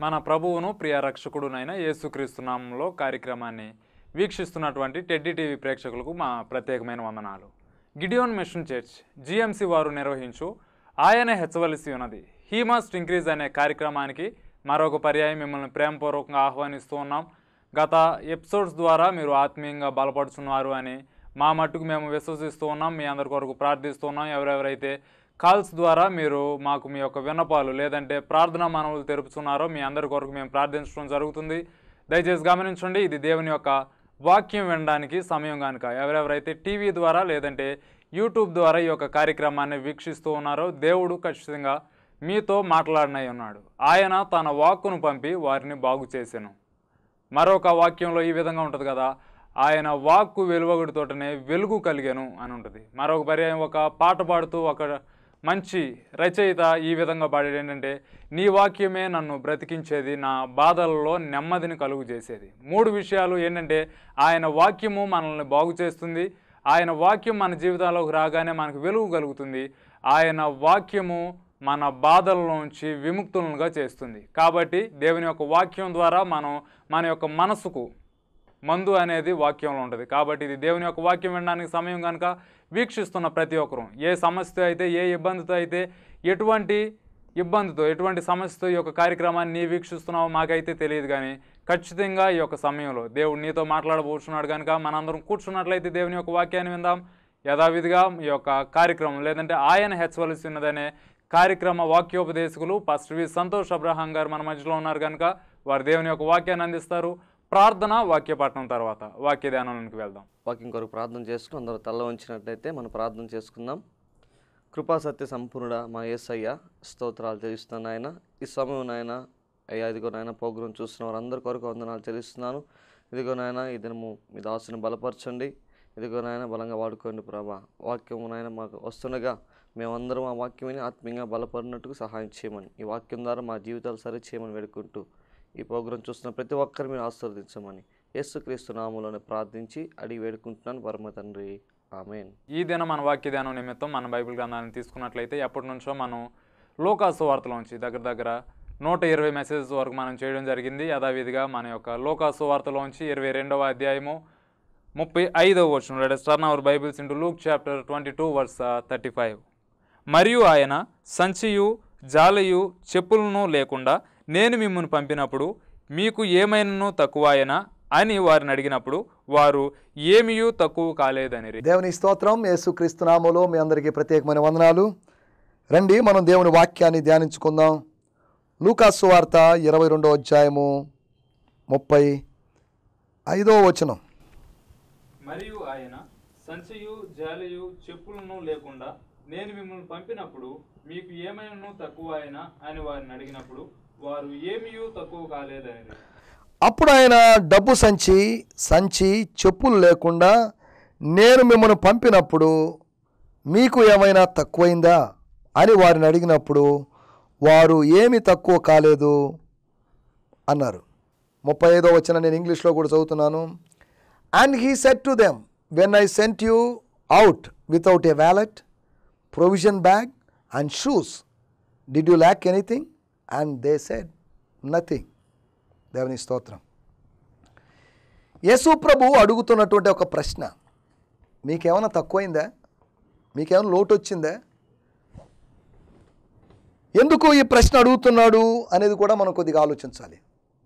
మన ప్రభువును ప్రియ రక్షకుడునైన యేసుక్రీస్తు నామంలో కార్యక్రమాన్ని వీక్షిస్తున్నటువంటి టెడ్డి టీవీ ప్రేక్షకులకు మా ప్రత్యేకమైన వందనాలు గిడియోన్ మిషన్ చర్చ్ జిఎంసి వారు నిర్వహించు ఆయన హెచ్చవలసి ఉన్నది హీ మస్ట్ ఇంక్రీజ్ అనే కార్యక్రమానికి మరొక పర్యాయం మిమ్మల్ని ప్రేమపూర్వకంగా ఆహ్వానిస్తూ ఉన్నాం గత ఎపిసోడ్స్ ద్వారా మీరు ఆత్మీయంగా బలపడుతున్నారు అని మా మట్టుకు మేము విశ్వసిస్తూ ఉన్నాం మీ అందరి కొరకు ప్రార్థిస్తూ ఉన్నాం ఎవరెవరైతే కాల్స్ ద్వారా మీరు మాకు మీ యొక్క విన్నపాలు లేదంటే ప్రార్థనా మనవులు తెరుపుతున్నారో మీ అందరి కొరకు మేము ప్రార్థించడం జరుగుతుంది దయచేసి గమనించండి ఇది దేవుని యొక్క వాక్యం వినడానికి సమయం కనుక ఎవరెవరైతే టీవీ ద్వారా లేదంటే యూట్యూబ్ ద్వారా ఈ యొక్క కార్యక్రమాన్ని వీక్షిస్తూ ఉన్నారో దేవుడు ఖచ్చితంగా మీతో మాట్లాడినై ఉన్నాడు ఆయన తన వాక్కును పంపి వారిని బాగు చేసెను మరొక వాక్యంలో ఈ విధంగా ఉంటుంది కదా ఆయన వాక్కు వెలువగుడితోటనే వెలుగు కలిగాను అని ఉంటుంది మరొక పర్యాయం ఒక పాట పాడుతూ ఒక మంచి రచయిత ఈ విధంగా పాడాడు ఏంటంటే నీ వాక్యమే నన్ను బ్రతికించేది నా బాధలలో నెమ్మదిని కలుగు చేసేది మూడు విషయాలు ఏంటంటే ఆయన వాక్యము మనల్ని బాగు చేస్తుంది ఆయన వాక్యం మన జీవితాల్లోకి రాగానే మనకు వెలుగు కలుగుతుంది ఆయన వాక్యము మన బాధల్లోంచి విముక్తులుగా చేస్తుంది కాబట్టి దేవుని యొక్క వాక్యం ద్వారా మనం మన యొక్క మనసుకు మందు అనేది వాక్యంలో ఉంటుంది కాబట్టి ఇది దేవుని యొక్క వాక్యం వినడానికి సమయం కనుక వీక్షిస్తున్న ప్రతి ఒక్కరూ ఏ సమస్యతో అయితే ఏ ఇబ్బందితో అయితే ఎటువంటి ఇబ్బందితో ఎటువంటి సమస్యతో ఈ యొక్క కార్యక్రమాన్ని నీ వీక్షిస్తున్నావో మాకైతే తెలియదు కానీ ఖచ్చితంగా ఈ యొక్క సమయంలో దేవుడు నీతో మాట్లాడబోతున్నాడు కనుక మనందరం కూర్చున్నట్లయితే దేవుని యొక్క వాక్యాన్ని విందాం యథావిధిగా ఈ యొక్క కార్యక్రమం లేదంటే ఆయన హెచ్చవలసి ఉన్నదనే కార్యక్రమ వాక్యోపదేశకులు pastor V Santosh Abraham garu మన మధ్యలో ఉన్నారు కనుక వారు దేవుని యొక్క వాక్యాన్ని అందిస్తారు ప్రార్థన వాక్యపట్నం తర్వాత వాక్య ధ్యానంలోకి వెళ్దాం వాక్యం కొరకు ప్రార్థన చేసుకుని అందరూ తల్ల ఉంచినట్లయితే మనం ప్రార్థన చేసుకుందాం కృపా సత్య సంపూర్ణ మా యేసయ్య స్తోత్రాలు తెలుస్తున్నాను ఆయన ఈ సమయం నాయన అయ్యా ఇదిగో నాయన ప్రోగ్రాం చూస్తున్న వారందరి కొరకు వందనాలు తెలుస్తున్నాను ఇదిగో నాయన ఈ దినము మీ దాసుని బలపరచండి ఇదిగో నాయన బలంగా వాడుకోండి ప్రభా వాక్యము నాయన మాకు వస్తుండగా మేమందరం ఆ వాక్యం విని ఆత్మీయంగా బలపడినట్టుకు సహాయం చేయమని ఈ వాక్యం ద్వారా మా జీవితాలు సరి చేయమని వేడుకుంటూ ఈ ప్రోగ్రాం చూస్తున్న ప్రతి ఒక్కరిని మీరు ఆశీర్వదించమని యేసుక్రీస్తు నామంలోనే ప్రార్థించి అడిగి వేడుకుంటున్నాను పరమ తండ్రి ఆమెన్ ఈ దిన మన వాక్య ధ్యానం నిమిత్తం మన బైబిల్ గ్రంథాన్ని తీసుకున్నట్లయితే ఎప్పటి నుంచో మనం లోకాసు వార్తలోంచి దగ్గర దగ్గర నూట ఇరవై మెసేజెస్ వరకు మనం చేయడం జరిగింది యథావిధిగా మన యొక్క లోకాసు వార్తలోంచి ఇరవై రెండవ అధ్యాయము ముప్పై ఐదవ వచనం let turn our Bibles into Luke chapter twenty two verse thirty five మరియు ఆయన సంచియు జాలయు చెప్పులను లేకుండా నేను మిమ్మల్ని పంపినప్పుడు మీకు ఏమైనాను తక్కువాయనా అని వారిని అడిగినప్పుడు వారు ఏమీయూ తక్కువ కాలేదని దేవుని స్తోత్రం యేసుక్రీస్తు నామములో మీ అందరికీ ప్రత్యేకమైన వందనాలు రండి మనం దేవుని వాక్యాన్ని ధ్యానించుకుందాం లూకాసు వార్త ఇరవై రెండో అధ్యాయము ముప్పై ఐదో వచనం మరియు ఆయన సంచయు జాలియు చెప్పులను లేకుండా నేను మిమ్మల్ని పంపినప్పుడు మీకు ఏమైనా తక్కువ అయినా అని వారిని అడిగినప్పుడు వారు ఏమీయూ తక్కువ కాలేదని అప్పుడు ఆయన డబ్బు సంచి సంచి చెప్పులు లేకుండా నేను మిమ్మల్ని పంపినప్పుడు మీకు ఏమైనా తక్కువైందా అని వారిని అడిగినప్పుడు వారు ఏమి తక్కువ కాలేదు అన్నారు ముప్పై ఐదో వచ్చిన నేను ఇంగ్లీష్లో కూడా చదువుతున్నాను and he said to them when I sent you out without a wallet provision bag and shoes did you lack anything and they said nothing దేవుని స్తోత్రం యేసు ప్రభు అడుగుతున్నటువంటి ఒక ప్రశ్న మీకేమైనా తక్కువైందా మీకేమైనా లోటు వచ్చిందా ఎందుకు ఈ ప్రశ్న అడుగుతున్నాడు అనేది కూడా మనం కొద్దిగా ఆలోచించాలి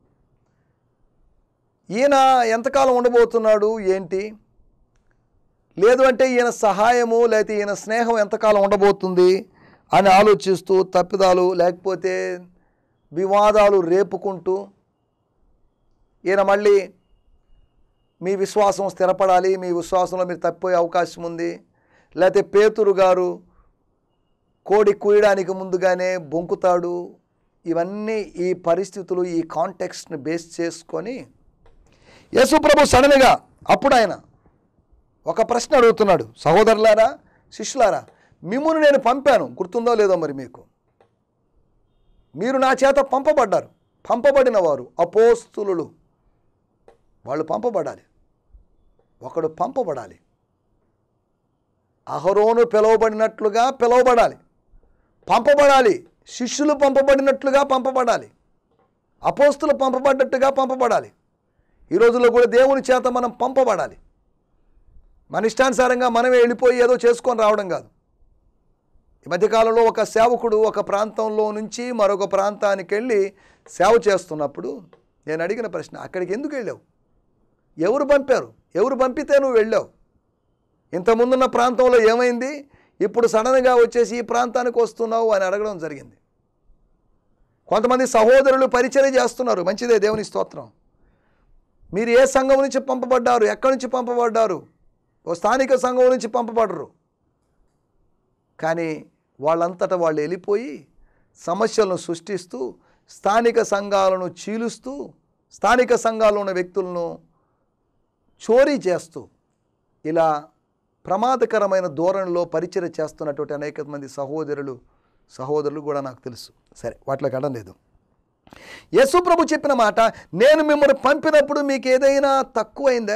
ఈయన ఎంతకాలం ఉండబోతున్నాడు ఏంటి లేదు అంటే ఈయన సహాయము లేకపోతే ఈయన స్నేహం ఎంతకాలం ఉండబోతుంది అని ఆలోచిస్తూ తప్పిదాలు లేకపోతే వివాదాలు రేపుకుంటూ ఈయన మళ్ళీ మీ విశ్వాసం స్థిరపడాలి మీ విశ్వాసంలో మీరు తప్పిపోయే అవకాశం ఉంది లేకపోతే పేతురు గారు కోడి కూయడానికి ముందుగానే బొంకుతాడు ఇవన్నీ ఈ పరిస్థితులు ఈ కాంటెక్స్ట్ని బేస్ చేసుకొని యేసుప్రభు సడన్గా అప్పుడు ఆయన ఒక ప్రశ్న అడుగుతున్నాడు సహోదరులారా శిష్యులారా మిమ్మును నేను పంపాను గుర్తుందో లేదో మరి మీకు మీరు నా చేత పంపబడ్డారు పంపబడిన వారు అపోస్తులు వాళ్ళు పంపబడాలి ఒకడు పంపబడాలి అహరోను పిలువబడినట్లుగా పిలువబడాలి పంపబడాలి శిష్యులు పంపబడినట్లుగా పంపబడాలి అపోస్తులు పంపబడ్డట్టుగా పంపబడాలి ఈ రోజుల్లో కూడా దేవుని చేత మనం పంపబడాలి మన ఇష్టానుసారంగా మనమే వెళ్ళిపోయి ఏదో చేసుకొని రావడం కాదు ఈ మధ్యకాలంలో ఒక సేవకుడు ఒక ప్రాంతంలో నుంచి మరొక ప్రాంతానికి వెళ్ళి సేవ చేస్తున్నప్పుడు నేను అడిగిన ప్రశ్న అక్కడికి ఎందుకు వెళ్ళావు ఎవరు పంపారు ఎవరు పంపితే నువ్వు వెళ్ళావు ఇంతకుముందున్న ప్రాంతంలో ఏమైంది ఇప్పుడు సడన్గా వచ్చేసి ఈ ప్రాంతానికి వస్తున్నావు అని అడగడం జరిగింది కొంతమంది సహోదరులు పరిచయం చేస్తున్నారు మంచిదే దేవుని స్తోత్రం మీరు ఏ సంఘం నుంచి పంపబడ్డారు ఎక్కడి నుంచి పంపబడ్డారు ఓ స్థానిక సంఘం నుంచి పంపబడరు కానీ వాళ్ళంతటా వాళ్ళు వెళ్ళిపోయి సమస్యలను సృష్టిస్తూ స్థానిక సంఘాలను చీలుస్తూ స్థానిక సంఘాల్లో ఉన్న వ్యక్తులను చోరీ చేస్తూ ఇలా ప్రమాదకరమైన ధోరణిలో పరిచయం చేస్తున్నటువంటి అనేక మంది సహోదరులు సహోదరులు కూడా నాకు తెలుసు సరే వాటిలోకి అడం లేదు యేసు ప్రభు చెప్పిన మాట నేను మిమ్మల్ని పంపినప్పుడు మీకు ఏదైనా తక్కువైందా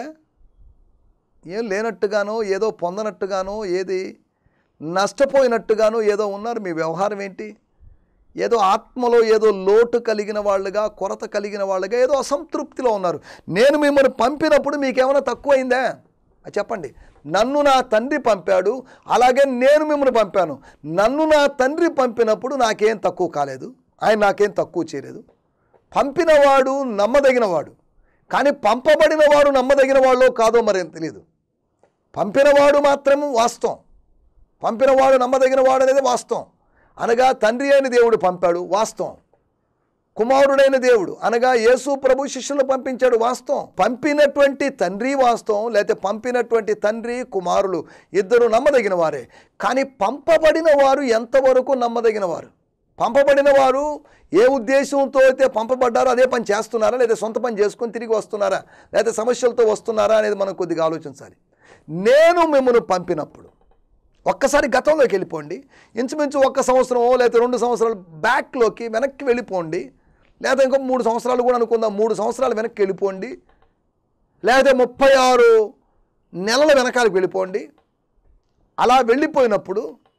ఏం లేనట్టుగానో ఏదో పొందనట్టుగానో ఏది నష్టపోయినట్టుగానో ఏదో ఉన్నారు మీ వ్యవహారం ఏంటి ఏదో ఆత్మలో ఏదో లోటు కలిగిన వాళ్ళుగా కొరత కలిగిన వాళ్ళుగా ఏదో అసంతృప్తిలో ఉన్నారు నేను మిమ్మల్ని పంపినప్పుడు మీకేమైనా తక్కువైందా అది చెప్పండి నన్ను నా తండ్రి పంపాడు అలాగే నేను మిమ్మల్ని పంపాను నన్ను నా తండ్రి పంపినప్పుడు నాకేం తక్కువ కాలేదు ఆయన నాకేం తక్కువ చేయలేదు పంపినవాడు నమ్మదగినవాడు కానీ పంపబడిన వాడు నమ్మదగిన వాళ్ళో కాదో మరేం తెలియదు పంపినవాడు మాత్రం వాస్తవం పంపినవాడు నమ్మదగిన వాడు అనేది వాస్తవం అనగా తండ్రి అయిన దేవుడు పంపాడు వాస్తవం కుమారుడైన దేవుడు అనగా యేసు ప్రభు శిష్యులను పంపించాడు వాస్తవం పంపినటువంటి తండ్రి వాస్తవం లేకపోతే పంపినటువంటి తండ్రి కుమారులు ఇద్దరు నమ్మదగిన వారే కానీ పంపబడిన వారు ఎంతవరకు నమ్మదగిన వారు పంపబడిన వారు ఏ ఉద్దేశంతో అయితే పంపబడ్డారో అదే పని చేస్తున్నారా లేదా సొంత పని చేసుకొని తిరిగి వస్తున్నారా లేదా సమస్యలతో వస్తున్నారా అనేది మనం కొద్దిగా ఆలోచించాలి నేను మిమ్మల్ని పంపినప్పుడు ఒక్కసారి గతంలోకి వెళ్ళిపోండి ఇంచుమించు ఒక్క సంవత్సరం లేదా రెండు సంవత్సరాలు బ్యాక్లోకి వెనక్కి వెళ్ళిపోండి లేదా ఇంకో మూడు సంవత్సరాలు కూడా అనుకుందాం మూడు సంవత్సరాలు వెనక్కి వెళ్ళిపోండి లేదా ముప్పై ఆరు నెలల వెనకాలకు వెళ్ళిపోండి అలా వెళ్ళిపోయినప్పుడు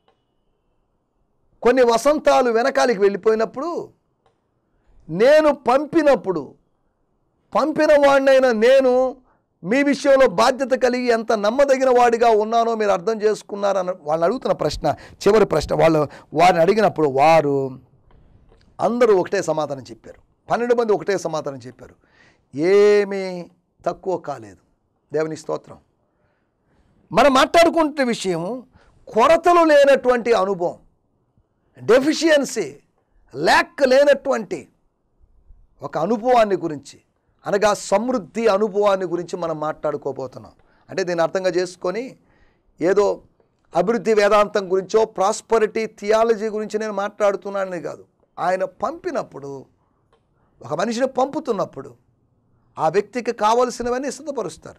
కొన్ని వసంతాలు వెనకాలికి వెళ్ళిపోయినప్పుడు నేను పంపినప్పుడు పంపిన వాడినైనా నేను మీ విషయంలో బాధ్యత కలిగి ఎంత నమ్మదగిన వాడిగా ఉన్నానో మీరు అర్థం చేసుకున్నారన్న వాళ్ళని అడుగుతున్న ప్రశ్న చివరి ప్రశ్న వాళ్ళు వారిని అడిగినప్పుడు వారు అందరూ ఒకటే సమాధానం చెప్పారు పన్నెండు మంది ఒకటే సమాధానం చెప్పారు ఏమీ తక్కువ కాలేదు దేవుని స్తోత్రం మనం మాట్లాడుకుంటున్న విషయం కొరతలు లేనటువంటి అనుభవం డెఫిషియన్సీ ల్యాక్ లేనటువంటి ఒక అనుభవాన్ని గురించి అనగా సమృద్ధి అనుభవాన్ని గురించి మనం మాట్లాడుకోబోతున్నాం అంటే దీన్ని అర్థంగా చేసుకొని ఏదో అభివృద్ధి వేదాంతం గురించో ప్రాస్పరిటీ థియాలజీ గురించి నేను మాట్లాడుతున్నానని కాదు ఆయన పంపినప్పుడు ఒక మనిషిని పంపుతున్నప్పుడు ఆ వ్యక్తికి కావలసినవన్నీ సిద్ధపరుస్తారు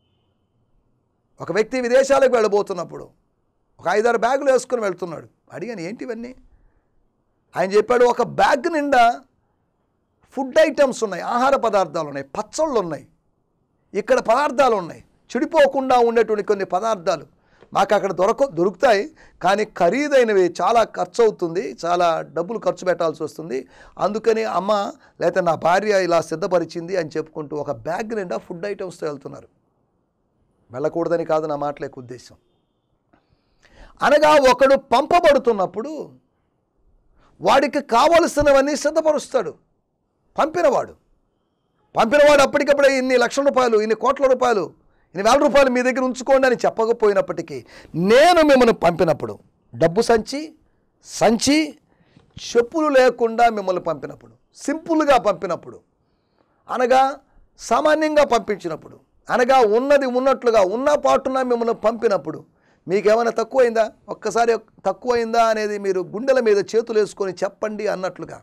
ఒక వ్యక్తి విదేశాలకు వెళ్ళబోతున్నప్పుడు ఒక ఐదారు బ్యాగులు వేసుకొని వెళ్తున్నాడు అడిగాను ఏంటి ఇవన్నీ ఆయన చెప్పాడు ఒక బ్యాగ్ నిండా ఫుడ్ ఐటమ్స్ ఉన్నాయి ఆహార పదార్థాలు ఉన్నాయి పచ్చళ్ళు ఉన్నాయి ఇక్కడ పదార్థాలు ఉన్నాయి చెడిపోకుండా ఉండేటువంటి కొన్ని పదార్థాలు మాకు అక్కడ దొరక దొరుకుతాయి కానీ ఖరీదైనవి చాలా ఖర్చు అవుతుంది చాలా డబ్బులు ఖర్చు పెట్టాల్సి వస్తుంది అందుకని అమ్మ లేకపోతే నా భార్య ఇలా సిద్ధపరిచింది అని చెప్పుకుంటూ ఒక బ్యాగ్ నిండా ఫుడ్ ఐటమ్స్తో వెళ్తున్నారు వెళ్ళకూడదని కాదు నా మాటలేక ఉద్దేశం అనగా ఒకడు పంపబడుతున్నప్పుడు వాడికి కావలసినవన్నీ సిద్ధపరుస్తాడు పంపినవాడు పంపినవాడు అప్పటికప్పుడే ఇన్ని లక్షల రూపాయలు ఇన్ని కోట్ల రూపాయలు ఇన్ని వేల రూపాయలు మీ దగ్గర ఉంచుకోండి అని చెప్పకపోయినప్పటికీ నేను మిమ్మల్ని పంపినప్పుడు డబ్బు సంచి సంచి చెప్పులు లేకుండా మిమ్మల్ని పంపినప్పుడు సింపుల్గా పంపినప్పుడు అనగా సామాన్యంగా పంపించినప్పుడు అనగా ఉన్నది ఉన్నట్లుగా ఉన్న పాటున మిమ్మల్ని పంపినప్పుడు మీకేమైనా తక్కువైందా ఒక్కసారి తక్కువైందా అనేది మీరు గుండెల మీద చేతులు వేసుకొని చెప్పండి అన్నట్లుగా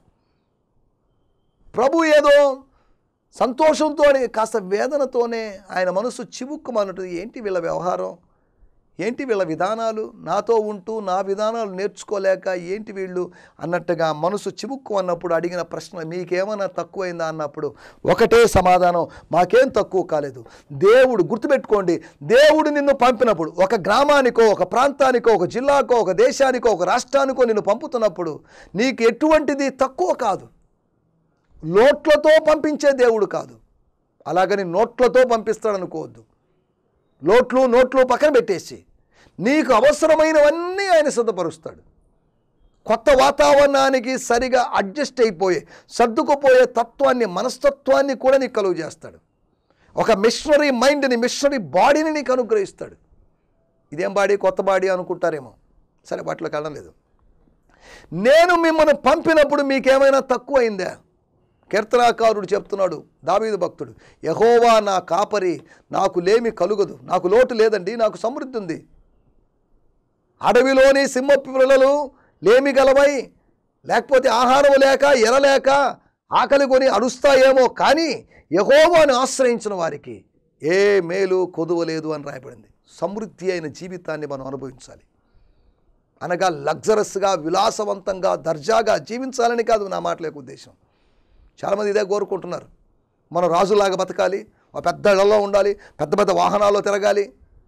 ప్రభు ఏదో సంతోషంతోనే కాస్త వేదనతోనే ఆయన మనసు చివుక్కుమన్నట్టు ఏంటి వీళ్ళ వ్యవహారం ఏంటి వీళ్ళ విధానాలు నాతో ఉంటూ నా విధానాలు నేర్చుకోలేక ఏంటి వీళ్ళు అన్నట్టుగా మనసు చివుక్కు అన్నప్పుడు అడిగిన ప్రశ్న మీకేమైనా తక్కువైందా అన్నప్పుడు ఒకటే సమాధానం మాకేం తక్కువ కాలేదు దేవుడు గుర్తుపెట్టుకోండి దేవుడు నిన్ను పంపినప్పుడు ఒక గ్రామానికో ఒక ప్రాంతానికో ఒక జిల్లాకో ఒక దేశానికో ఒక రాష్ట్రానికో నిన్ను పంపుతున్నప్పుడు నీకు ఎటువంటిది తక్కువ కాదు లోట్లతో పంపించే దేవుడు కాదు అలాగని నోట్లతో పంపిస్తాడు అనుకోవద్దు లోట్లు నోట్లు పక్కన పెట్టేసి నీకు అవసరమైనవన్నీ ఆయన సిద్ధపరుస్తాడు కొత్త వాతావరణానికి సరిగా అడ్జస్ట్ అయిపోయే సర్దుకుపోయే తత్వాన్ని మనస్తత్వాన్ని కూడా నీకు కలుగు చేస్తాడు ఒక మిషనరీ మైండ్ని మిషనరీ బాడీని నీకు అనుగ్రహిస్తాడు ఇదేం బాడీ కొత్త బాడీ అనుకుంటారేమో సరే వాటిలోకి వెళ్ళడం లేదు నేను మిమ్మల్ని పంపినప్పుడు మీకేమైనా తక్కువైందా కీర్తనాకారుడు చెప్తున్నాడు దావీదు భక్తుడు యహోవా నా కాపరి నాకు లేమి కలుగదు నాకు లోటు లేదండి నాకు సమృద్ధి ఉంది అడవిలోని సింహ పిల్లలు లేమి గలవై లేకపోతే ఆహారం లేక ఎరలేక ఆకలి కొని అరుస్తాయేమో కానీ యహోవాను ఆశ్రయించిన వారికి ఏ మేలు కొదువలేదు అని రాయబడింది సమృద్ధి అయిన జీవితాన్ని మనం అనుభవించాలి అనగా లగ్జరస్గా విలాసవంతంగా దర్జాగా జీవించాలని కాదు నా మాటల యొక్క ఉద్దేశం చాలామంది ఇదే కోరుకుంటున్నారు మనం రాజులాగా బతకాలి ఒక పెద్ద ఇళ్లలో ఉండాలి పెద్ద పెద్ద వాహనాల్లో తిరగాలి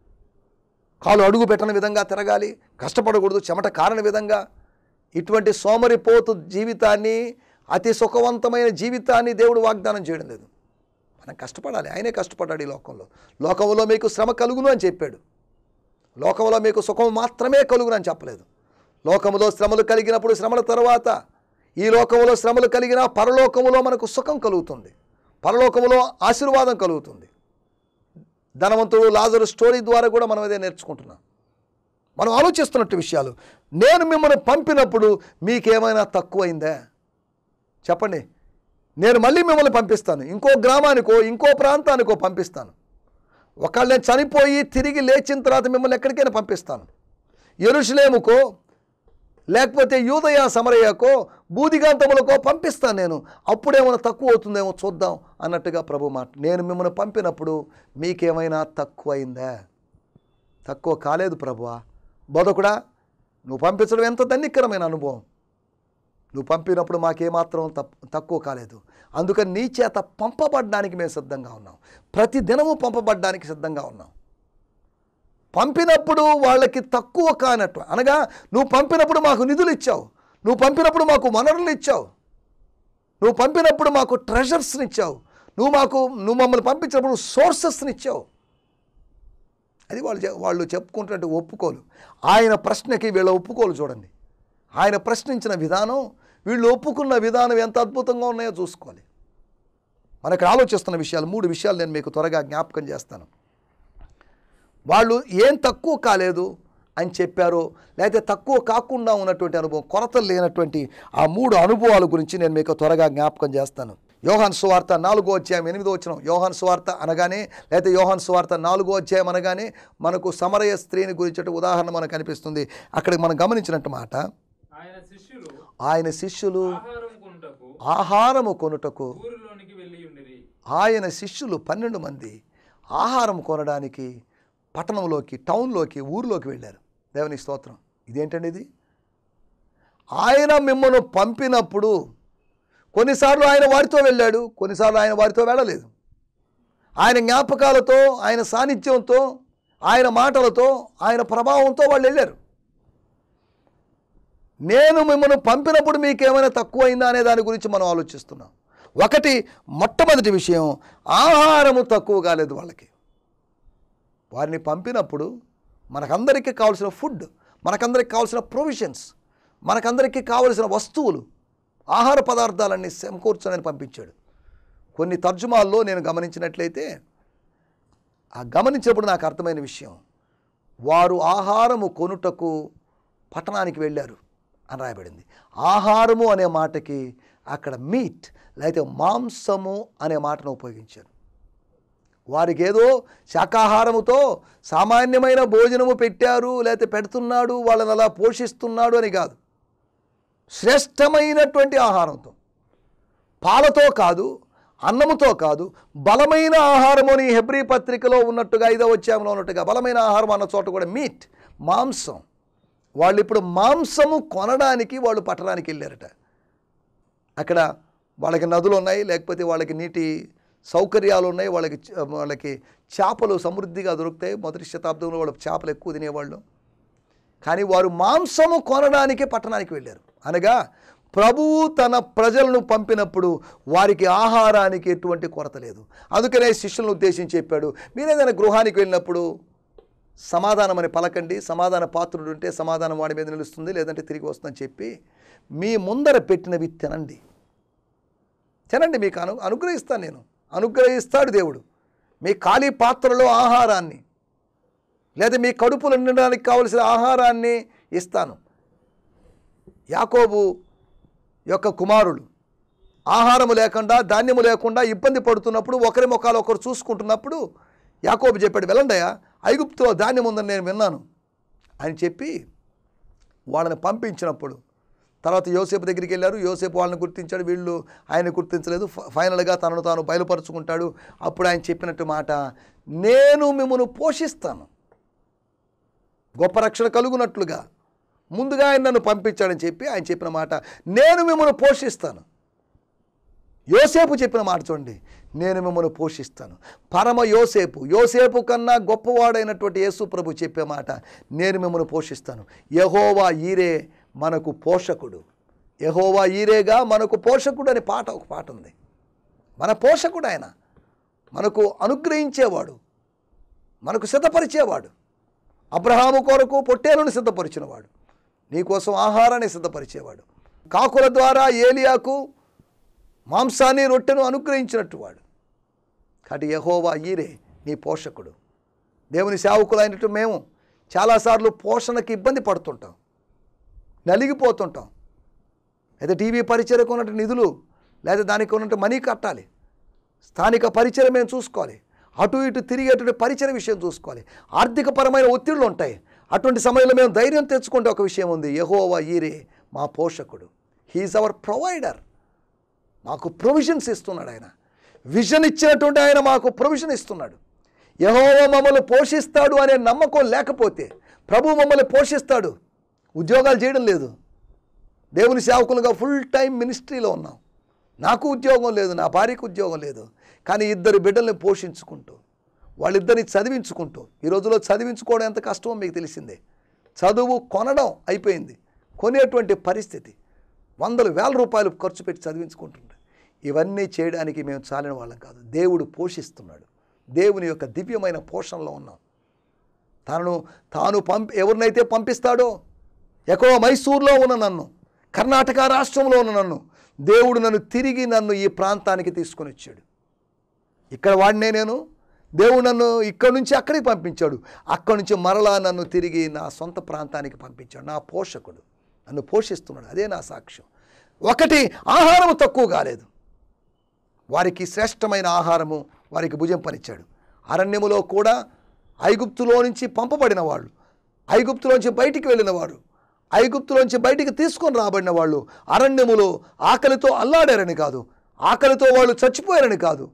కాలు అడుగు పెట్టని విధంగా తిరగాలి కష్టపడకూడదు చెమట కారని విధంగా ఇటువంటి సోమరిపోతు జీవితాన్ని అతి సుఖవంతమైన జీవితాన్ని దేవుడు వాగ్దానం చేయడం లేదు మనం కష్టపడాలి ఆయనే కష్టపడ్డాడు ఈ లోకంలో లోకంలో మీకు శ్రమ కలుగును అని చెప్పాడు లోకంలో మీకు సుఖం మాత్రమే కలుగును అని చెప్పలేదు లోకములో శ్రమలు కలిగినప్పుడు శ్రమల తర్వాత ఈ లోకములో శ్రమలు కలిగిన పరలోకములో మనకు సుఖం కలుగుతుంది పరలోకములో ఆశీర్వాదం కలుగుతుంది ధనవంతుడు లాజరు స్టోరీ ద్వారా కూడా మనం అదే నేర్చుకుంటున్నాం మనం ఆలోచిస్తున్నట్టు విషయాలు నేను మిమ్మల్ని పంపినప్పుడు మీకేమైనా తక్కువైందా చెప్పండి నేను మళ్ళీ మిమ్మల్ని పంపిస్తాను ఇంకో గ్రామానికో ఇంకో ప్రాంతానికో పంపిస్తాను ఒకవేళ నేను చనిపోయి తిరిగి లేచిన తర్వాత మిమ్మల్ని ఎక్కడికైనా పంపిస్తాను ఎరుషులేముకో లేకపోతే యూదయ సమరయ్యకో బూదిగాంతములకో పంపిస్తాను నేను అప్పుడేమైనా తక్కువ అవుతుందేమో చూద్దాం అన్నట్టుగా ప్రభు మాట నేను మిమ్మల్ని పంపినప్పుడు మీకేమైనా తక్కువైందా తక్కువ కాలేదు ప్రభువా బోధకుడా నువ్వు పంపించడం ఎంత ధన్యకరమైన అనుభవం నువ్వు పంపినప్పుడు మాకేమాత్రం తప్- తక్కువ కాలేదు అందుకని నీ చేత పంపబడ్డానికి మేము సిద్ధంగా ఉన్నాం ప్రతి దినము పంపబడ్డానికి సిద్ధంగా ఉన్నాం పంపినప్పుడు వాళ్ళకి తక్కువ కానట్టు అనగా నువ్వు పంపినప్పుడు మాకు నిధులు ఇచ్చావు నువ్వు పంపినప్పుడు మాకు వనరులు ఇచ్చావు నువ్వు పంపినప్పుడు మాకు ట్రెజర్స్ని ఇచ్చావు నువ్వు మాకు నువ్వు మమ్మల్ని పంపించినప్పుడు సోర్సెస్ని ఇచ్చావు అది వాళ్ళు చె- వాళ్ళు చెప్పుకుంటున్నట్టు ఒప్పుకోలు ఆయన ప్రశ్నకి వీళ్ళ ఒప్పుకోలు చూడండి ఆయన ప్రశ్నించిన విధానం వీళ్ళు ఒప్పుకున్న విధానం ఎంత అద్భుతంగా ఉన్నాయో చూసుకోవాలి మనకు ఆలోచిస్తున్న విషయాలు మూడు విషయాలు నేను మీకు త్వరగా జ్ఞాపకం చేస్తాను వాళ్ళు ఏం తక్కువ కాలేదు అని చెప్పారో లేకపోతే తక్కువ కాకుండా ఉన్నటువంటి అనుభవం కొరతలు లేనటువంటి ఆ మూడు అనుభవాల గురించి నేను మీకు త్వరగా జ్ఞాపకం చేస్తాను యోహాన్ సువార్త నాలుగో అధ్యాయం ఎనిమిదో వచ్చిన యోహాన్ సువార్త అనగానే లేకపోతే యోహాన్ సువార్త నాలుగో అధ్యాయం అనగానే మనకు సమరయ స్త్రీని గురించి ఉదాహరణ మనకు కనిపిస్తుంది అక్కడ మనం గమనించినట్టు మాట ఆయన శిష్యులు ఆయన శిష్యులు ఆహారం కొనుటకు ఆహారము కొనుటకు ఊరిలోనికి వెళ్ళి ఉండిరి ఆయన శిష్యులు పన్నెండు మంది ఆహారం కొనడానికి పట్టణంలోకి టౌన్లోకి ఊర్లోకి వెళ్ళారు దేవుని స్తోత్రం ఇదేంటండి ఇది ఆయన మిమ్మల్ని పంపినప్పుడు కొన్నిసార్లు ఆయన వారితో వెళ్ళాడు కొన్నిసార్లు ఆయన వారితో వెళ్ళలేదు ఆయన జ్ఞాపకాలతో ఆయన సాన్నిధ్యంతో ఆయన మాటలతో ఆయన ప్రభావంతో వాళ్ళు వెళ్ళారు నేను మిమ్మల్ని పంపినప్పుడు మీకేమైనా తక్కువైందా అనే దాని గురించి మనం ఆలోచిస్తున్నాం ఒకటి మొట్టమొదటి విషయం ఆహారము తక్కువ కాలేదు వాళ్ళకి వారిని పంపినప్పుడు మనకందరికీ కావాల్సిన ఫుడ్ మనకందరికి కావాల్సిన ప్రొవిజన్స్ మనకందరికీ కావలసిన వస్తువులు ఆహార పదార్థాలన్నీ సమకూర్చొని పంపించాడు కొన్ని తర్జుమాల్లో నేను గమనించినట్లయితే ఆ గమనించినప్పుడు నాకు అర్థమైన విషయం వారు ఆహారము కొనుటకు పట్టణానికి వెళ్ళారు అని రాయబడింది ఆహారము అనే మాటకి అక్కడ మీట్ లేకపోతే మాంసము అనే మాటను ఉపయోగించారు వారికి ఏదో శాకాహారముతో సామాన్యమైన భోజనము పెట్టారు లేకపోతే పెడుతున్నాడు వాళ్ళని అలా పోషిస్తున్నాడు అని కాదు శ్రేష్టమైనటువంటి ఆహారంతో పాలతో కాదు అన్నముతో కాదు బలమైన ఆహారము అని హెబ్రీ పత్రికలో ఉన్నట్టుగా ఐదో వచ్చాములో ఉన్నట్టుగా బలమైన ఆహారం అన్న చోట కూడా మీట్ మాంసం వాళ్ళు ఇప్పుడు మాంసము కొనడానికి వాళ్ళు పట్టణానికి వెళ్ళారట అక్కడ వాళ్ళకి నదులు ఉన్నాయి లేకపోతే వాళ్ళకి నీటి సౌకర్యాలు ఉన్నాయి వాళ్ళకి చ- వాళ్ళకి చేపలు సమృద్ధిగా దొరుకుతాయి మొదటి శతాబ్దంలో వాళ్ళు చేపలు ఎక్కువ తినేవాళ్ళు కానీ వారు మాంసము కొనడానికి పట్టణానికి వెళ్ళారు అనగా ప్రభువు తన ప్రజలను పంపినప్పుడు వారికి ఆహారానికి ఎటువంటి కొరత లేదు అందుకనే శిష్యులను ఉద్దేశించి చెప్పాడు మీరేదైనా గృహానికి వెళ్ళినప్పుడు సమాధానం అని పలకండి సమాధాన పాత్రుడు ఉంటే సమాధానం వాడి మీద నిలుస్తుంది లేదంటే తిరిగి వస్తుందని చెప్పి మీ ముందర పెట్టినవి తినండి తినండి మీకు అను అనుగ్రహిస్తాను నేను అనుగ్రహిస్తాడు దేవుడు మీ ఖాళీ పాత్రలో ఆహారాన్ని లేదా మీ కడుపులు నిండడానికి కావలసిన ఆహారాన్ని ఇస్తాను యాకోబు యొక్క కుమారులు ఆహారము లేకుండా ధాన్యము లేకుండా ఇబ్బంది పడుతున్నప్పుడు ఒకరి ముఖాలు ఒకరు చూసుకుంటున్నప్పుడు యాకోబు చెప్పాడు వెళ్ళండయ్యా ఐగుప్తులో ధాన్యం ఉందని నేను విన్నాను అని చెప్పి వాళ్ళని పంపించినప్పుడు తర్వాత యోసేపు దగ్గరికి వెళ్ళారు యోసేపు వాళ్ళని గుర్తించాడు వీళ్ళు ఆయన గుర్తించలేదు ఫ- ఫైనల్గా తనను తాను బయలుపరుచుకుంటాడు అప్పుడు ఆయన చెప్పినట్టు మాట నేను మిమ్మల్ని పోషిస్తాను గొప్ప రక్షణ కలుగునట్లుగా ముందుగా ఆయన నన్ను పంపించాడని చెప్పి ఆయన చెప్పిన మాట నేను మిమ్మల్ని పోషిస్తాను యోసేపు చెప్పిన మాట చూడండి నేను మిమ్మల్ని పోషిస్తాను పరమ యోసేపు యోసేపు కన్నా గొప్పవాడైనటువంటి యేసు ప్రభు చెప్పే మాట నేను మిమ్మల్ని పోషిస్తాను యహోవా ఈరే మనకు పోషకుడు యహోవా ఈరేగా మనకు పోషకుడు అనే పాట ఒక పాట ఉంది మన పోషకుడు ఆయన మనకు అనుగ్రహించేవాడు మనకు సిద్ధపరిచేవాడు అబ్రహాము కొరకు పొట్టేలను సిద్ధపరిచినవాడు నీకోసం ఆహారాన్ని సిద్ధపరిచేవాడు కాకుల ద్వారా ఏలియాకు మాంసాన్ని రొట్టెను అనుగ్రహించినట్టు వాడు కాబట్టి యహోవా ఈరే నీ పోషకుడు దేవుని సేవకులైనట్టు మేము చాలాసార్లు పోషణకి ఇబ్బంది పడుతుంటాం నలిగిపోతుంటాం అయితే టీవీ పరిచయకు ఉన్నట్టు నిధులు లేదా దానికి ఉన్నట్టు మనీ కట్టాలి స్థానిక పరిచయం మేము చూసుకోవాలి అటు ఇటు తిరిగేటువంటి పరిచయ విషయం చూసుకోవాలి ఆర్థికపరమైన ఒత్తిళ్ళు ఉంటాయి అటువంటి సమయంలో మేము ధైర్యం తెచ్చుకుంటే ఒక విషయం ఉంది యహోవా ఈరే మా పోషకుడు హీఈస్ అవర్ ప్రొవైడర్ మాకు ప్రొవిజన్స్ ఇస్తున్నాడు ఆయన విజన్ ఇచ్చినటువంటి ఆయన మాకు ప్రొవిజన్ ఇస్తున్నాడు యహోవా మమ్మల్ని పోషిస్తాడు అనే నమ్మకం లేకపోతే ప్రభు మమ్మల్ని పోషిస్తాడు ఉద్యోగాలు చేయడం లేదు దేవుని సేవకులుగా ఫుల్ టైం మినిస్ట్రీలో ఉన్నాం నాకు ఉద్యోగం లేదు నా భార్యకు ఉద్యోగం లేదు కానీ ఇద్దరు బిడ్డల్ని పోషించుకుంటూ వాళ్ళిద్దరిని చదివించుకుంటూ ఈ రోజులో చదివించుకోవడం ఎంత కష్టమో మీకు తెలిసిందే చదువు కొనడం అయిపోయింది కొనేటువంటి పరిస్థితి వందలు వేల రూపాయలు ఖర్చు పెట్టి చదివించుకుంటుంటారు ఇవన్నీ చేయడానికి మేము చాలిన వాళ్ళం కాదు దేవుడు పోషిస్తున్నాడు దేవుని యొక్క దివ్యమైన పోషణలో ఉన్నాం తనను తాను పంపి ఎవరినైతే పంపిస్తాడో ఎక్కడో మైసూర్లో ఉన్న నన్ను కర్ణాటక రాష్ట్రంలో ఉన్న నన్ను దేవుడు నన్ను తిరిగి నన్ను ఈ ప్రాంతానికి తీసుకొని వచ్చాడు ఇక్కడ వాడినే నేను దేవుడు నన్ను ఇక్కడి నుంచి అక్కడికి పంపించాడు అక్కడి నుంచి మరలా నన్ను తిరిగి నా సొంత ప్రాంతానికి పంపించాడు నా పోషకుడు నన్ను పోషిస్తున్నాడు అదే నా సాక్ష్యం ఒకటి ఆహారం తక్కువ కాలేదు వారికి శ్రేష్టమైన ఆహారము వారికి భుజం పనిచ్చాడు అరణ్యములో కూడా ఐగుప్తులో నుంచి పంపబడిన వాళ్ళు ఐగుప్తులోంచి బయటికి వెళ్ళిన వారు ఐగుప్తులోంచి బయటికి తీసుకొని రాబడిన వాళ్ళు అరణ్యములో ఆకలితో అల్లాడారని కాదు ఆకలితో వాళ్ళు చచ్చిపోయారని కాదు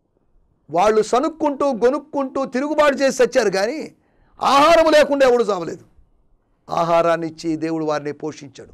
వాళ్ళు సనుక్కుంటూ గొనుక్కుంటూ తిరుగుబాటు చేసి చచ్చారు కానీ ఆహారం లేకుండా ఎవడు చావలేదు ఆహారాన్ని ఇచ్చి దేవుడు వారిని పోషించాడు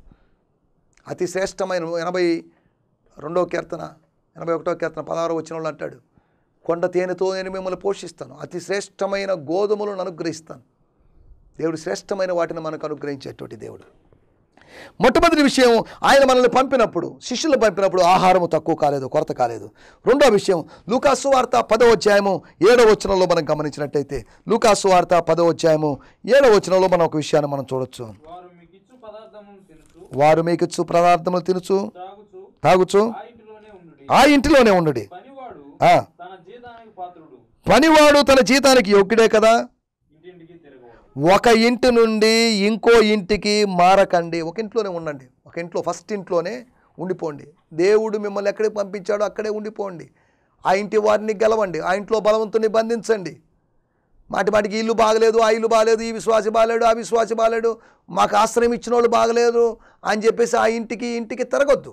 అతి శ్రేష్టమైన ఎనభై రెండో కీర్తన ఎనభై ఒకటో కీర్తన పదహారో వచ్చిన వాళ్ళు అంటాడు కొండ తేనెతో నేను మిమ్మల్ని పోషిస్తాను అతి శ్రేష్టమైన గోధుమలను అనుగ్రహిస్తాను దేవుడు శ్రేష్టమైన వాటిని మనకు అనుగ్రహించేటువంటి దేవుడు మొట్టమొదటి విషయం ఆయన మనల్ని పంపినప్పుడు శిష్యులు పంపినప్పుడు ఆహారము తక్కువ కాలేదు కొరత కాలేదు రెండో విషయం లూకాసు వార్త పదో అధ్యాయము ఏడవ వచనంలో మనం గమనించినట్టయితే లూకాసు వార్త పదో అధ్యాయము ఏడవ వచనంలో మనం ఒక విషయాన్ని మనం చూడొచ్చు వారు మీకు ఇచ్చు పదార్థమును తినుచు వారు మీకు ఇచ్చు పదార్థములు తినుచు త్రాగుచు తాగుచు ఆ ఇంటిలోనే ఉండుడి ఆ ఇంటిలోనే ఉండుడి పనివాడు ఆ, తన జీతానికి పాత్రుడు పనివాడు తన జీతానికి యోగ్యుడే కదా ఇంటింటికి తిరగవడు ఒక ఇంటి నుండి ఇంకో ఇంటికి మారకండి ఒక ఇంట్లోనే ఉండండి ఒక ఇంట్లో ఫస్ట్ ఇంట్లోనే ఉండిపోండి దేవుడు మిమ్మల్ని ఎక్కడికి పంపించాడో అక్కడే ఉండిపోండి ఆ ఇంటి వారిని గెలవండి ఆ ఇంట్లో బలవంతుని బంధించండి మాటి మాటికి ఈ ఇల్లు బాగలేదు ఆ ఇల్లు బాగలేదు ఈ విశ్వాసి బాగలేడు ఆ విశ్వాసి బాగలేడు మాకు ఆశ్రయం ఇచ్చిన వాళ్ళు బాగలేదు అని చెప్పేసి ఆ ఇంటికి ఈ ఇంటికి తిరగొద్దు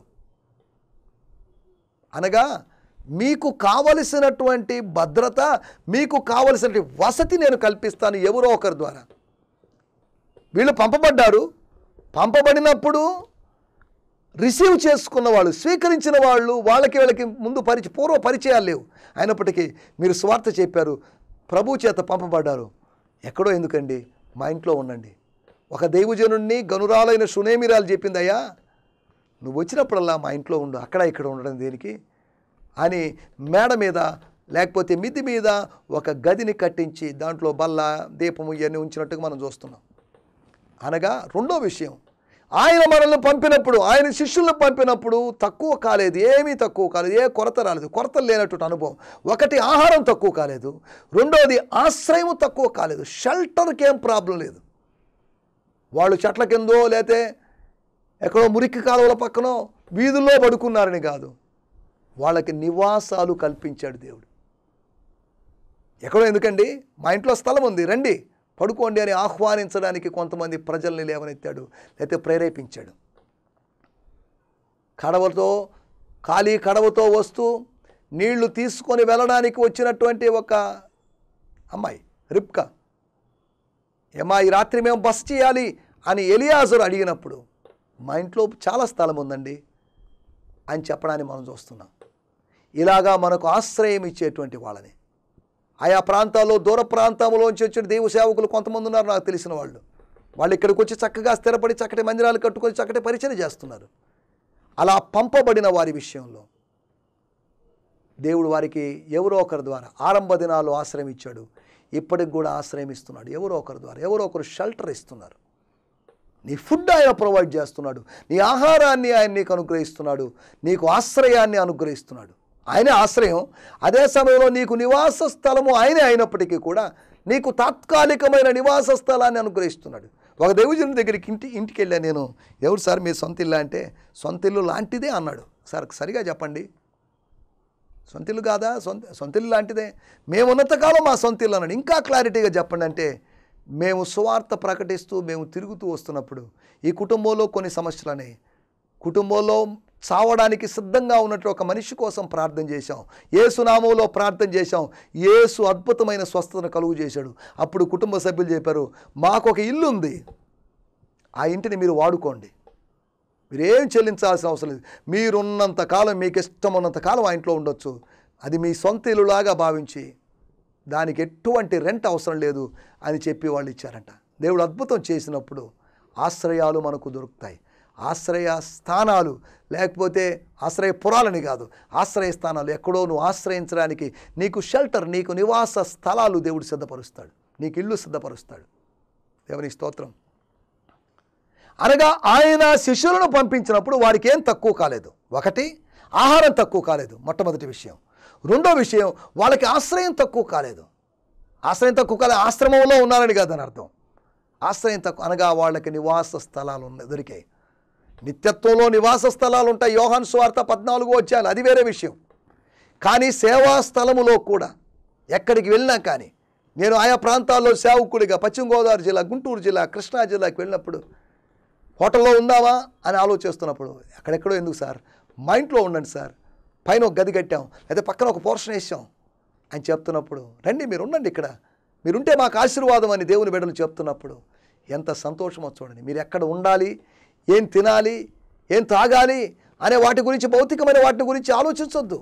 అనగా మీకు కావలసినటువంటి భద్రత మీకు కావలసినటువంటి వసతి నేను కల్పిస్తాను ఎవరో ఒకరి ద్వారా వీళ్ళు పంపబడ్డారు పంపబడినప్పుడు రిసీవ్ చేసుకున్న వాళ్ళు స్వీకరించిన వాళ్ళు వాళ్ళకి వీళ్ళకి ముందు పరిచయ పూర్వ పరిచయాలు లేవు అయినప్పటికీ మీరు స్వార్థ చెప్పారు ప్రభు చేత పంపబడ్డారు ఎక్కడో ఎందుకండి మా ఇంట్లో ఉండండి ఒక దైవజనుణ్ణి గనురాలైన సునేమిరాలు చెప్పిందయ్యా నువ్వు వచ్చినప్పుడల్లా మా ఇంట్లో ఉండు అక్కడ ఇక్కడ ఉండడం దేనికి అని మేడ మీద లేకపోతే మిద్ది మీద ఒక గదిని కట్టించి దాంట్లో బల్ల దీపము ఇవన్నీ ఉంచినట్టుగా మనం చూస్తున్నాం అనగా రెండో విషయం ఆయన మనల్ని పంపినప్పుడు ఆయన శిష్యులను పంపినప్పుడు తక్కువ కాలేదు ఏమీ తక్కువ కాలేదు ఏ కొరత రాలేదు కొరత లేనటువంటి అనుభవం ఒకటి ఆహారం తక్కువ కాలేదు రెండోది ఆశ్రయం తక్కువ కాలేదు షెల్టర్కి ఏం ప్రాబ్లం లేదు వాళ్ళు చెట్ల కిందో లేతే ఎక్కడో మురికి కాలువల పక్కనో వీధుల్లో పడుకున్నారని కాదు వాళ్ళకి నివాసాలు కల్పించాడు దేవుడు ఎక్కడో ఎందుకండి మా ఇంట్లో స్థలం ఉంది రండి పడుకోండి అని ఆహ్వానించడానికి కొంతమంది ప్రజల్ని లేవనెత్తాడు లేకపోతే ప్రేరేపించాడు కడవతో ఖాళీ కడవతో వస్తూ నీళ్లు తీసుకొని వెళ్ళడానికి వచ్చినటువంటి ఒక అమ్మాయి రిప్కా ఏమా ఈ రాత్రి మేము బస చేయాలి అని ఎలియాజరు అడిగినప్పుడు మా ఇంట్లో చాలా స్థలం ఉందండి అని చెప్పడాన్ని మనం చూస్తున్నాం ఇలాగా మనకు ఆశ్రయం ఇచ్చేటువంటి వాళ్ళని ఆయా ప్రాంతాల్లో దూర ప్రాంతంలోంచి వచ్చిన దేవు సేవకులు కొంతమంది ఉన్నారు నాకు తెలిసిన వాళ్ళు వాళ్ళు ఇక్కడికి వచ్చి చక్కగా స్థిరపడి చక్కటి మందిరాలు కట్టుకొని చక్కటి పరిచయం చేస్తున్నారు అలా పంపబడిన వారి విషయంలో దేవుడు వారికి ఎవరో ఒకరి ద్వారా ఆరంభ దినాల్లో ఆశ్రయం ఇచ్చాడు ఇప్పటికి కూడా ఆశ్రయం ఇస్తున్నాడు ఎవరో ఒకరి ద్వారా ఎవరో ఒకరు షెల్టర్ ఇస్తున్నారు నీ ఫుడ్ ఆయన ప్రొవైడ్ చేస్తున్నాడు నీ ఆహారాన్ని ఆయన నీకు అనుగ్రహిస్తున్నాడు నీకు ఆశ్రయాన్ని అనుగ్రహిస్తున్నాడు ఆయనే ఆశ్రయం అదే సమయంలో నీకు నివాస స్థలము ఆయనే అయినప్పటికీ కూడా నీకు తాత్కాలికమైన నివాస స్థలాన్ని అనుగ్రహిస్తున్నాడు ఒక దేవుజుని దగ్గరికి ఇంటి ఇంటికి వెళ్ళా నేను ఎవరు సార్ మీ సొంత ఇల్లు అంటే సొంత ఇల్లు లాంటిదే అన్నాడు సార్ సరిగా చెప్పండి సొంత ఇల్లు కాదా సొంత సొంత ఇల్లు లాంటిదే మేము ఉన్నంతకాలం మా సొంత ఇల్లు అన్నాడు ఇంకా క్లారిటీగా చెప్పండి అంటే మేము సువార్త ప్రకటిస్తూ మేము తిరుగుతూ వస్తున్నప్పుడు ఈ కుటుంబంలో కొన్ని సమస్యలని కుటుంబంలో చావడానికి సిద్ధంగా ఉన్నట్టు ఒక మనిషి కోసం ప్రార్థన చేశాం ఏసు నామంలో ప్రార్థన చేశాం ఏసు అద్భుతమైన స్వస్థతను కలుగు చేశాడు అప్పుడు కుటుంబ సభ్యులు చెప్పారు మాకు ఒక ఇల్లు ఉంది ఆ ఇంటిని మీరు వాడుకోండి మీరేం చెల్లించాల్సిన అవసరం లేదు మీరున్నంత కాలం మీకు ఇష్టం ఉన్నంత కాలం ఆ ఇంట్లో ఉండొచ్చు అది మీ సొంత ఇల్లులాగా భావించి దానికి ఎటువంటి రెంట్ అవసరం లేదు అని చెప్పి వాళ్ళు ఇచ్చారంట దేవుడు అద్భుతం చేసినప్పుడు ఆశ్రయాలు మనకు దొరుకుతాయి ఆశ్రయ స్థానాలు లేకపోతే ఆశ్రయ పురాలని కాదు ఆశ్రయ స్థానాలు ఎక్కడో నువ్వు ఆశ్రయించడానికి నీకు షెల్టర్ నీకు నివాస స్థలాలు దేవుడు సిద్ధపరుస్తాడు నీకు ఇల్లు సిద్ధపరుస్తాడు దేవుని స్తోత్రం అనగా ఆయన శిష్యులను పంపించినప్పుడు వారికి ఏం తక్కువ కాలేదు ఒకటి ఆహారం తక్కువ కాలేదు మొట్టమొదటి విషయం రెండో విషయం వాళ్ళకి ఆశ్రయం తక్కువ కాలేదు ఆశ్రయం తక్కువ కాలేదు ఆశ్రమంలో ఉన్నారని కాదని అర్థం ఆశ్రయం తక్కువ అనగా వాళ్ళకి నివాస స్థలాలు ఉన్నాయి దొరికాయి నిత్యత్వంలో నివాస స్థలాలు ఉంటాయి యోహాన్ స్వార్త పద్నాలుగో వచ్చాను అది వేరే విషయం కానీ సేవా స్థలములో కూడా ఎక్కడికి వెళ్ళినా కానీ నేను ఆయా ప్రాంతాల్లో సేవకుడిగా పశ్చిమ గోదావరి జిల్లా గుంటూరు జిల్లా కృష్ణా జిల్లాకి వెళ్ళినప్పుడు హోటల్లో ఉందామా అని ఆలోచిస్తున్నప్పుడు అక్కడెక్కడో ఎందుకు సార్ మా ఇంట్లో ఉండండి సార్ పైన ఒక గది కట్టాం లేదా పక్కన ఒక పోర్షన్ వేసాం అని చెప్తున్నప్పుడు రండి మీరు ఉండండి ఇక్కడ మీరుంటే మాకు ఆశీర్వాదం అని దేవుని బిడ్డలు చెప్తున్నప్పుడు ఎంత సంతోషమో చూడండి మీరు ఎక్కడ ఉండాలి ఏం తినాలి ఏం తాగాలి అనే వాటి గురించి భౌతికమైన వాటి గురించి ఆలోచించొద్దు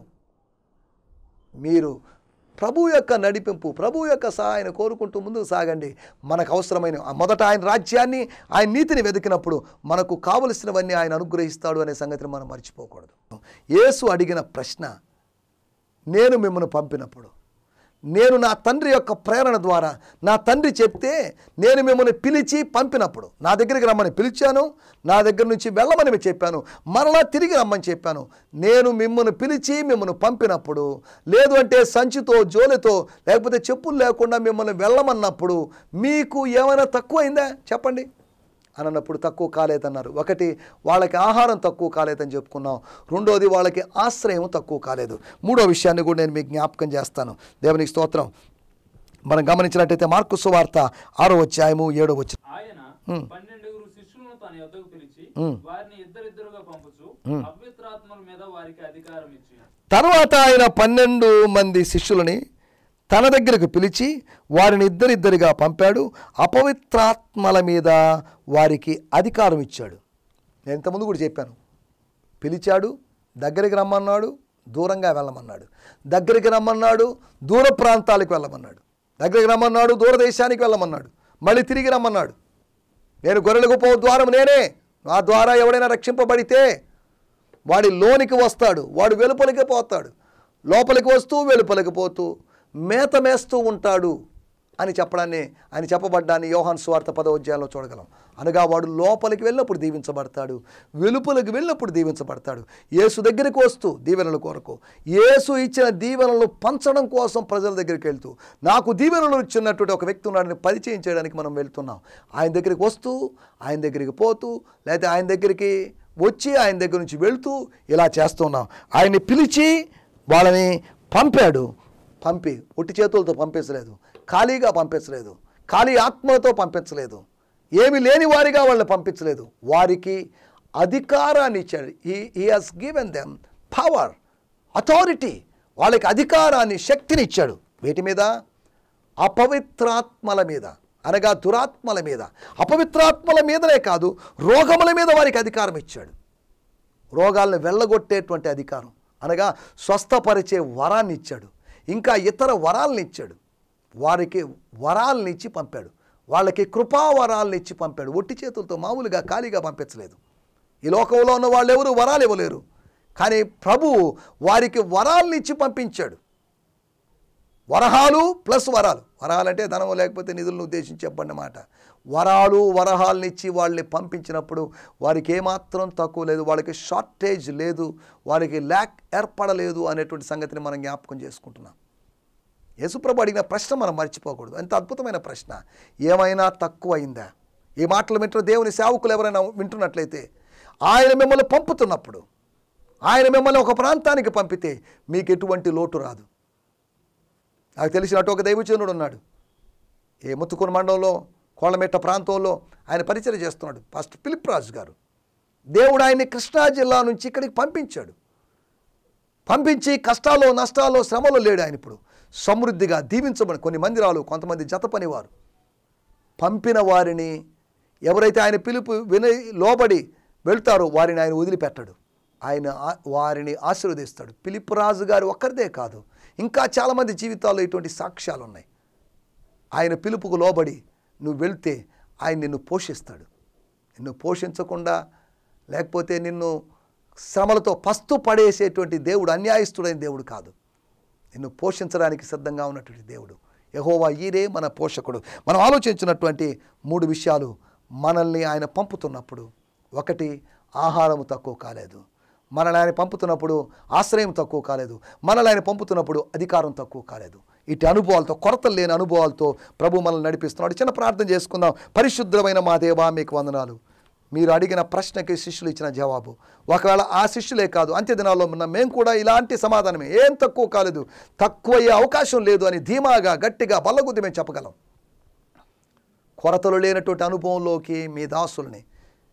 మీరు ప్రభు యొక్క నడిపింపు ప్రభు యొక్క సహాయాన్ని కోరుకుంటూ ముందుకు సాగండి మనకు అవసరమైన మొదట ఆయన రాజ్యాన్ని ఆయన నీతిని వెతికినప్పుడు మనకు కావలసినవన్నీ ఆయన అనుగ్రహిస్తాడు అనే సంగతిని మనం మర్చిపోకూడదు యేసు అడిగిన ప్రశ్న నేను మిమ్మల్ని పంపినప్పుడు నేను నా తండ్రి యొక్క ప్రేరణ ద్వారా నా తండ్రి చెప్తే నేను మిమ్మల్ని పిలిచి పంపినప్పుడు నా దగ్గరికి రమ్మని పిలిచాను నా దగ్గర నుంచి వెళ్ళమని చెప్పాను మరలా తిరిగి రమ్మని చెప్పాను నేను మిమ్మల్ని పిలిచి మిమ్మల్ని పంపినప్పుడు లేదు అంటే సంచితో జోలితో లేకపోతే చెప్పులు లేకుండా మిమ్మల్ని వెళ్ళమన్నప్పుడు మీకు ఏమైనా తక్కువైందా చెప్పండి అని అన్నప్పుడు తక్కువ కాలేదన్నారు ఒకటి వాళ్ళకి ఆహారం తక్కువ కాలేదని చెప్పుకున్నాం రెండోది వాళ్ళకి ఆశ్రయం తక్కువ కాలేదు మూడో విషయాన్ని కూడా నేను మీకు జ్ఞాపకం చేస్తాను దేవునికి స్తోత్రం మనం గమనించినట్టయితే మార్కు సువార్త ఆరో అధ్యాయము ఏడో వచ్చి ఆయన పన్నెండుగురు శిష్యులను తన యొద్దకు పిలిచి వారిని ఇద్దరిద్దరుగా పంపుచు అపవిత్రాత్మల మీద వారికి అధికారం ఇచ్చి తర్వాత ఆయన పన్నెండు మంది శిష్యులని తన దగ్గరకు పిలిచి వారిని ఇద్దరిద్దరిగా పంపాడు అపవిత్రాత్మల మీద వారికి అధికారం ఇచ్చాడు నేను ఇంతకుముందు కూడా చెప్పాను పిలిచాడు దగ్గరికి రమ్మన్నాడు దూరంగా వెళ్ళమన్నాడు దగ్గరికి రమ్మన్నాడు దూర ప్రాంతాలకు వెళ్ళమన్నాడు దగ్గరికి రమ్మన్నాడు దూరదేశానికి వెళ్ళమన్నాడు మళ్ళీ తిరిగి రమ్మన్నాడు నేను గొర్రెలకు పో ద్వారం నేనే నా ద్వారా ఎవడైనా రక్షింపబడితే వాడి లోనికి వస్తాడు వాడు వెలుపలికి పోతాడు లోపలికి వస్తూ వెలుపలికి పోతూ మేత మేస్తూ ఉంటాడు అని చెప్పడాన్ని ఆయన చెప్పబడ్డాన్ని యోహాన్ స్వార్థ పదవోధ్యాయంలో చూడగలం అనగా వాడు లోపలికి వెళ్ళినప్పుడు దీవించబడతాడు వెలుపలికి వెళ్ళినప్పుడు దీవించబడతాడు యేసు దగ్గరికి వస్తూ దీవెనల కొరకు యేసు ఇచ్చిన దీవెనలు పంచడం కోసం ప్రజల దగ్గరికి వెళ్తూ నాకు దీవెనలు ఇచ్చినటువంటి ఒక వ్యక్తి ఉన్నాడని పరిచయం చేయడానికి మనం వెళ్తున్నాం ఆయన దగ్గరికి వస్తూ ఆయన దగ్గరికి పోతూ లేకపోతే ఆయన దగ్గరికి వచ్చి ఆయన దగ్గర నుంచి వెళ్తూ ఇలా చేస్తున్నాం ఆయన్ని పిలిచి వాళ్ళని పంపాడు పంపి ఒట్టి చేతులతో పంపించలేదు ఖాళీగా పంపించలేదు ఖాళీ ఆత్మతో పంపించలేదు ఏమి లేని వారిగా వాళ్ళని పంపించలేదు వారికి అధికారాన్ని ఇచ్చాడు ఈ ఈ has given them power authority వాళ్ళకి అధికారాన్ని శక్తిని ఇచ్చాడు వీటి మీద అపవిత్రాత్మల మీద అనగా దురాత్మల మీద అపవిత్రాత్మల మీదనే కాదు రోగముల మీద వారికి అధికారం ఇచ్చాడు రోగాలను వెళ్ళగొట్టేటువంటి అధికారం అనగా స్వస్థపరిచే వరాన్ని ఇచ్చాడు ఇంకా ఇతర వరాలను ఇచ్చాడు వారికి వరాలను ఇచ్చి పంపాడు వాళ్ళకి కృపా వరాలను ఇచ్చి పంపాడు ఒట్టి చేతులతో మామూలుగా ఖాళీగా పంపించలేదు ఈ లోకంలో ఉన్న వాళ్ళు ఎవరు వరాలు ఇవ్వలేరు కానీ ప్రభువు వారికి వరాలను ఇచ్చి పంపించాడు వరహాలు ప్లస్ వరాలు వరాలంటే ధనం లేకపోతే నిధులను ఉద్దేశించి చెప్పండి మాట వరాలు వరహాలను ఇచ్చి వాళ్ళని పంపించినప్పుడు వారికి ఏమాత్రం తక్కువ లేదు వాళ్ళకి షార్టేజ్ లేదు వారికి ల్యాక్ ఏర్పడలేదు అనేటువంటి సంగతిని మనం జ్ఞాపకం చేసుకుంటున్నాం యేసుప్రభు అడిగిన ప్రశ్న మనం మర్చిపోకూడదు ఎంత అద్భుతమైన ప్రశ్న ఏమైనా తక్కువ అయిందా ఈ మాటలు వింటున్న దేవుని సేవకులు ఎవరైనా వింటున్నట్లయితే ఆయన మిమ్మల్ని పంపుతున్నప్పుడు ఆయన మిమ్మల్ని ఒక ప్రాంతానికి పంపితే మీకు ఎటువంటి లోటు రాదు నాకు తెలిసినట్టు ఒక దైవచనుడు ఉన్నాడు ఏ ముత్తుకూరు మండలంలో కోళ్ళమెట్ట ప్రాంతంలో ఆయన పరిచయం చేస్తున్నాడు ఫస్ట్ ఫిలిప్ రాజు గారు దేవుడు ఆయన్ని కృష్ణా జిల్లా నుంచి ఇక్కడికి పంపించాడు పంపించి కష్టాల్లో నష్టాల్లో శ్రమలో లేడు ఆయన ఇప్పుడు సమృద్ధిగా దీవించబడి కొన్ని మందిరాలు కొంతమంది జత పనివారు పంపిన వారిని ఎవరైతే ఆయన పిలుపు విని లోబడి వెళ్తారో వారిని ఆయన వదిలిపెట్టడు ఆయన ఆ- వారిని ఆశీర్వదిస్తాడు పిలుపు రాజు గారు ఒక్కరిదే కాదు ఇంకా చాలామంది జీవితాల్లో ఇటువంటి సాక్ష్యాలు ఉన్నాయి ఆయన పిలుపుకు లోబడి నువ్వు వెళ్తే ఆయన నిన్ను పోషిస్తాడు నిన్ను పోషించకుండా లేకపోతే నిన్ను శ్రమలతో పస్తు పడేసేటువంటి దేవుడు అన్యాయస్తుడైన దేవుడు కాదు నిన్ను పోషించడానికి సిద్ధంగా ఉన్నటువంటి దేవుడు యహోవా ఈరే మన పోషకుడు మనం ఆలోచించినటువంటి మూడు విషయాలు మనల్ని ఆయన పంపుతున్నప్పుడు ఒకటి ఆహారము తక్కువ కాలేదు మనల్ని ఆయన పంపుతున్నప్పుడు ఆశ్రయం తక్కువ కాలేదు మనల్ని ఆయన పంపుతున్నప్పుడు అధికారం తక్కువ కాలేదు ఇటు అనుభవాలతో కొరతలు లేని అనుభవాలతో ప్రభు మనల్ని నడిపిస్తున్నాడు చిన్న ప్రార్థన చేసుకుందాం పరిశుద్ధమైన మా దేవా మీకు వందనాలు మీరు అడిగిన ప్రశ్నకి శిష్యులు ఇచ్చిన జవాబు ఒకవేళ ఆ శిష్యులే కాదు అంత్య దినాల్లో ఉన్న మేము కూడా ఇలాంటి సమాధానమే ఏం తక్కువ కాలేదు తక్కువ అయ్యే అవకాశం లేదు అని ధీమాగా గట్టిగా బల్లగుద్ది మేము చెప్పగలం కొరతలు లేనటువంటి అనుభవంలోకి మీ దాసుల్ని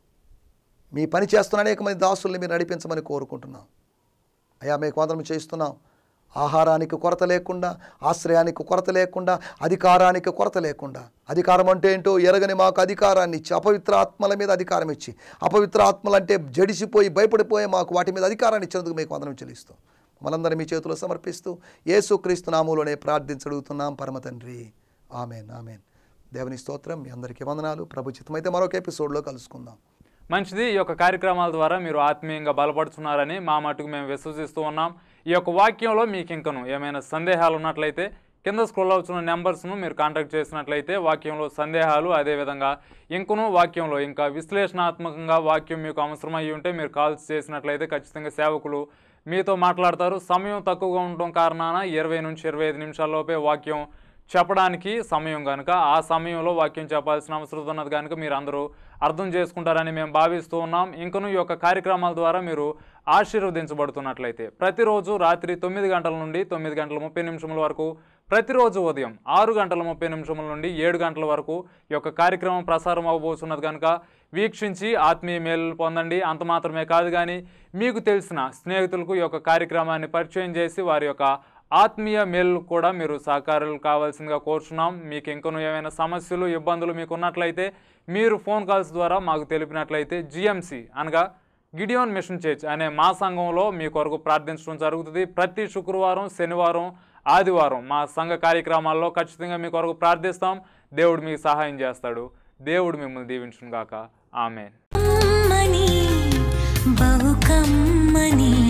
మీ పని చేస్తున్న అనేక మంది దాసుల్ని మీరు నడిపించమని కోరుకుంటున్నాం అయ్యా మీకు వందనం చేస్తున్నాం ఆహారానికి కొరత లేకుండా ఆశ్రయానికి కొరత లేకుండా అధికారానికి కొరత లేకుండా అధికారం అంటే ఏంటో ఎరగని మాకు అధికారాన్ని ఇచ్చి అపవిత్ర ఆత్మల మీద అధికారం ఇచ్చి అపవిత్ర ఆత్మలు అంటే జడిసిపోయి భయపడిపోయి మాకు వాటి మీద అధికారాన్ని ఇచ్చినందుకు మీకు వందనం చెల్లిస్తాం మనందరం మీ చేతిలో సమర్పిస్తూ యేసుక్రీస్తు నామంలోనే ప్రార్థించడుగుతున్నాం పరమ తండ్రి ఆమెన్ ఆమెన్ దేవుని స్తోత్రం మీ అందరికీ వందనాలు ప్రభు చిత్తమైతే మరొక ఎపిసోడ్లో కలుసుకుందాం మంచిది ఈ యొక్క కార్యక్రమాల ద్వారా మీరు ఆత్మీయంగా బలపడుతున్నారని మా మటుకు మేము విశ్వసిస్తూ ఉన్నాం ఈ యొక్క వాక్యంలో మీకు ఇంకను ఏమైనా సందేహాలు ఉన్నట్లయితే కింద స్క్రోల్ అవుతున్న నెంబర్స్ను మీరు కాంటాక్ట్ చేసినట్లయితే వాక్యంలో సందేహాలు అదేవిధంగా ఇంకను వాక్యంలో ఇంకా విశ్లేషణాత్మకంగా వాక్యం మీకు అవసరమై ఉంటే మీరు కాల్స్ చేసినట్లయితే ఖచ్చితంగా సేవకులు మీతో మాట్లాడతారు సమయం తక్కువగా ఉండటం కారణాన ఇరవై నుంచి ఇరవై ఐదు నిమిషాల్లోపే వాక్యం చెప్పడానికి సమయం కనుక ఆ సమయంలో వాక్యం చెప్పాల్సిన అవసరం ఉన్నది కనుక మీరు అందరూ అర్థం చేసుకుంటారని మేము భావిస్తూ ఉన్నాం ఇంకను ఈ యొక్క కార్యక్రమాల ద్వారా మీరు ఆశీర్వదించబడుతున్నట్లయితే ప్రతిరోజు రాత్రి తొమ్మిది గంటల నుండి తొమ్మిది గంటల ముప్పై నిమిషముల వరకు ప్రతిరోజు ఉదయం ఆరు గంటల ముప్పై నిమిషముల నుండి ఏడు గంటల వరకు ఈ యొక్క కార్యక్రమం ప్రసారం అవ్వబోతున్నది కనుక వీక్షించి ఆత్మీయ మేలు పొందండి అంత మాత్రమే కాదు కానీ మీకు తెలిసిన స్నేహితులకు ఈ యొక్క కార్యక్రమాన్ని పరిచయం చేసి వారి యొక్క ఆత్మీయ మేలు కూడా మీరు సహకారులు కావాల్సిందిగా కోరుచున్నాం మీకు ఇంకనూ ఏమైనా సమస్యలు ఇబ్బందులు మీకు ఉన్నట్లయితే మీరు ఫోన్ కాల్స్ ద్వారా మాకు తెలిపినట్లయితే జిఎంసి అనగా గిడియోన్ మిషన్ చర్చ్ అనే మా సంఘంలో మీ కొరకు ప్రార్థించడం జరుగుతుంది ప్రతి శుక్రవారం శనివారం ఆదివారం మా సంఘ కార్యక్రమాల్లో ఖచ్చితంగా మీ కొరకు ప్రార్థిస్తాం దేవుడు మీకు సహాయం చేస్తాడు దేవుడు మిమ్మల్ని దీవించును గాక ఆమెన్ కమ్మని బహు కమ్మని కమ్మని